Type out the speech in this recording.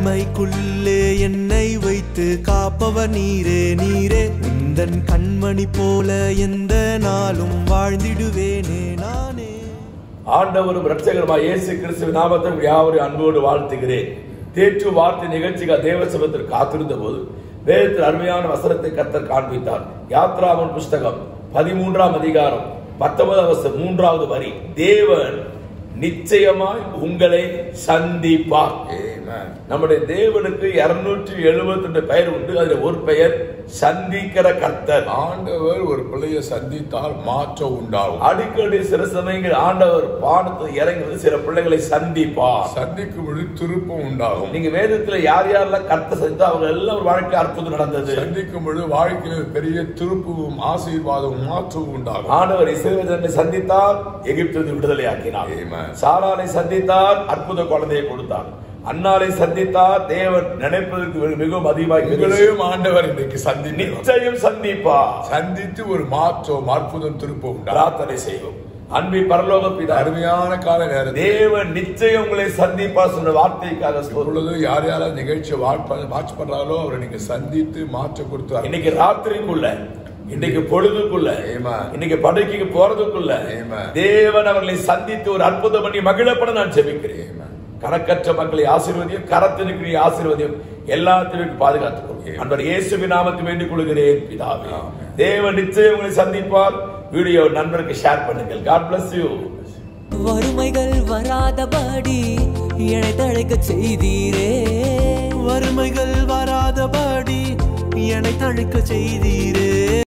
தனிமைக்குள்ளே என்னை வைத்து காப்பவர் நீரே நீரே உந்தன் கண்மணி போல எந்த நாளும் வாழ்ந்திடுவேனே நானே ஆண்டவரும் இரட்சகருமாய் இயேசு கிறிஸ்துவின் நாமத்தில் உங்கள் யாவரையும் அன்போடு வாழ்த்துகிறேன் தேற்று வார்த்தை நிகழ்ச்சிக்கு தேவ சபத்தில் காத்திருந்த போது வேதத்தில் அருமையான வசனத்தை கத்தர் காண்பித்தார் யாத்ராமன் புஸ்தகம் பதிமூன்றாம் அதிகாரம் பத்தொன்பதாம் வசனம் மூன்றாவது வரி தேவன் நிச்சயமாய் உங்களை சந்திப்பார் நம்முடைய தேவனுக்கு இருநூற்றி எழுபத்தி ரெண்டு பெயர் உண்டு அதுல ஒரு பெயர் சந்திக்கிற கர்த்தர் ஆண்டவர் ஒரு பிள்ளையை சந்தித்தால் மாற்றம் உண்டாகும் அடிக்கடி சில சமயங்கள் ஆண்டவர் பாடத்தில் இறங்கி வந்து சில பிள்ளைகளை சந்திப்பார் சந்திக்கும் பொழுது திருப்பம் உண்டாகும் நீங்க வேதத்துல யார் யாரெல்லாம் கர்த்த சந்தித்தோ அவங்க எல்லாம் ஒரு வாழ்க்கை அற்புதம் நடந்தது சந்திக்கும் பொழுது வாழ்க்கையில் பெரிய திருப்பமும் ஆசீர்வாதமும் மாற்றமும் உண்டாகும் ஆண்டவர் இஸ்ரவேலனை சந்தித்தார் எகிப்திலிருந்து விடுதலை ஆக்கினார் Amen. சாராலை சந்தித்தார் அற்புத குழந்தையை கொடுத்தார் அன்னாரை சந்தித்தார் தேவன் நினைப்பதற்கு மிகவும் அதிகமாக உங்களையும் ஆண்டவர் இன்றைக்கு சந்தித்து நிச்சயம் சந்திப்பார் சந்தித்து ஒரு மாற்றம் அற்புதம் திருப்பம் உண்டாகும் பிரார்த்தனை செய்வோம் அன்பி பரலோக பிதா அருமையான கால நேரத்தில் தேவன் நிச்சயம் உங்களை சந்திப்பா சொன்ன வார்த்தைக்காக ஸ்தோத்திரம். இப்பொழுது யார் யாராவது நிகழ்ச்சியை வாட்ச் பண்றாங்களோ அவரை நீங்க சந்தித்து மாற்றம் கொடுத்து இன்னைக்கு ராத்திரிக்குள்ள இன்னைக்கு பொழுதுக்குள்ள Amen. இன்னைக்கு படுக்கைக்கு போறதுக்குள்ள Amen. தேவன் அவர்களை சந்தித்து ஒரு அற்புதம் பண்ணி மகிழப்பட நான் ஜெபிக்கிறேன் கணக்கற்ற மக்களை ஆசீர்வதியும் கரத்திற்கு ஆசீர்வதியும் எல்லாத்திலும் பாதுகாத்துக் கொள்கிறேன் அன்பர் இயேசுவின் நாமத்தை வேண்டிக் கொள்கிறேன் பிதாவே தேவன் நிச்சயம் உங்களை சந்திப்பார் வீடியோ நண்பருக்கு ஷேர் பண்ணுங்கள் காட் bless யூ வறுமைகள் வராதபடி என்னை தழைக்க செய்தீரே வறுமைகள் வராதபடி என்னை தழைக்க செய்தீரே